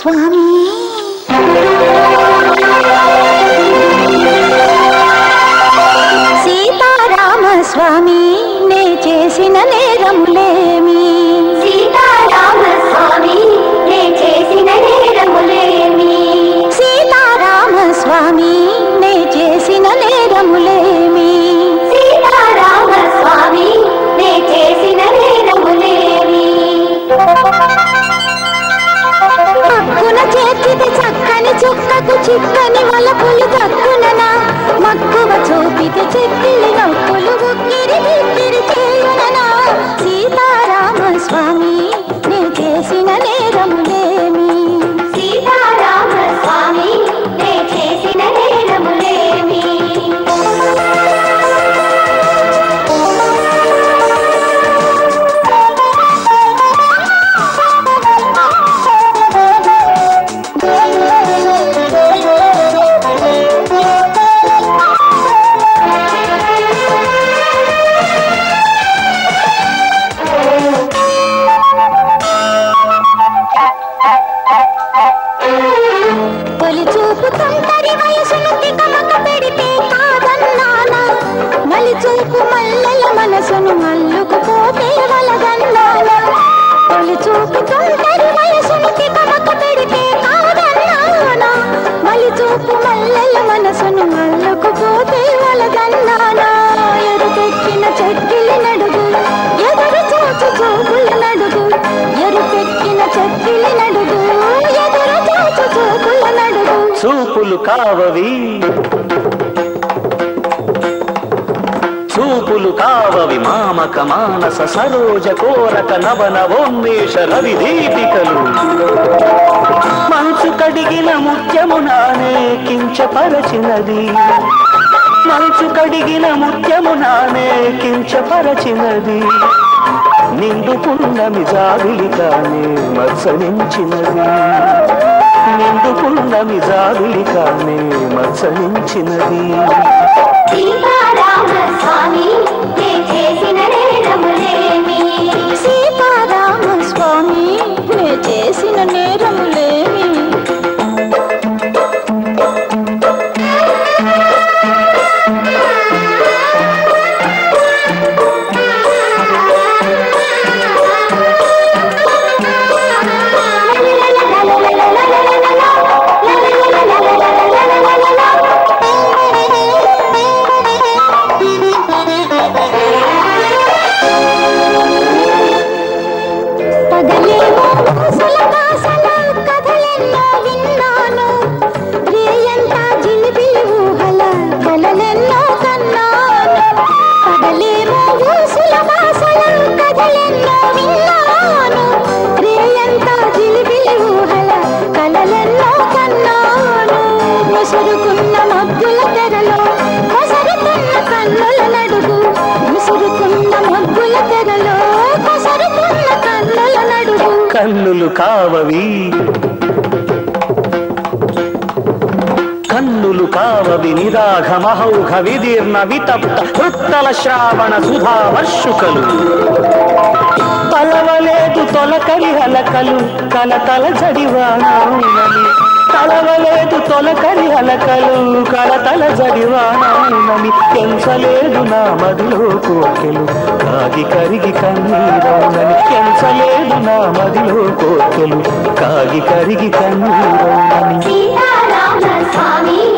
స్వామి సీతారామ స్వామి నే చేసిన నేరములేమి సీతారామ స్వామి నే చేసిన నేరములేమి సీతారామ స్వామి నే చేసిన నేరములేమి సీతారామ స్వామి నే చేసిన నేరములేమి పక్కున చేతిది చక్కని చుక్కకు చిక్కని వలపులు దక్కుననా మక్కువ చూపితే చెక్కిలి నొప్పులు ఉక్కిరి బిక్కిరి చేయుననా సీతారామ స్వామి నే చేసిన నేరములేమి సీతారామ స్వామి నే చేసిన నేరములేమి తొలి చూపు తొందరి వయసును తికమక పెడితే కాదన్నానా మలి చూపు మల్లెల మనసును మల్లుకుపోతే వలదన్నానా తొలి చూపు తొందరి వయసును తికమక పెడితే కాదన్నానా మలి చూపు మల్లెల మనసును మల్లుకుపోతే వలదన్నానా ఎరుపెక్కిన చెక్కిలి నడుగు ఎదురు చూచు చూపుల నడుగు ఎరుపెక్కిన చెక్కిలి నడుగు ఎదురు చూచు చూపుల నడుగు చూపులు కావవి చూపులు కావవి మామక మానస సరోజ కోరక నవ నవోన్మేష రవి దీపికలు మంచు కడిగిన ముత్యము నానే కించపరచినది మంచు కడిగిన ముత్యము నానే కించపరచినది నిండు పున్నమి జాబిలిగానే మత్సరించినది నిండు పున్నమి జాబిలిగానే మత్సరించినది సీతారామ స్వామి నే చేసిన నేరములేమి సీతారామ స్వామి నే చేసిన నేరములేమి పగలేమో ఊసుల కాసల కథలెన్నో విన్నాను రేయంతా జిలిబిలి ఊహల కలలెన్నో కన్నాను పగలేమో ఊసుల కాసల కథలెన్నో విన్నాను రేయంతా జిలిబిలి ఊహల కలలెన్నో కన్నాను ముసురుకున్న మబ్బుల తెరలో కొసరుతున్న కన్నుల నడుగు ముసురుకున్న మబ్బుల తెరలో కొసరుతున్న కన్నుల నడుగు కన్నులు కావవి కన్నులు కావవి నిరాఘ మహౌఘ విదీర్ణ వితప్త వృత్తల శ్రావణ సుధా వర్షుకలు తలవలేదు తొలకరి హలకలు కలతల జడివాణి తలవలేదు తొలకరి హలకలు కలతల జడివాణి ఎంచలేదు నా మదిలో కోకెలు కాగి కరిగి కన్నీరవునని ఎంచలేదు నా మదిలో కోకెలు కాగి కరిగి కన్నీరవునని సీతారామ స్వామి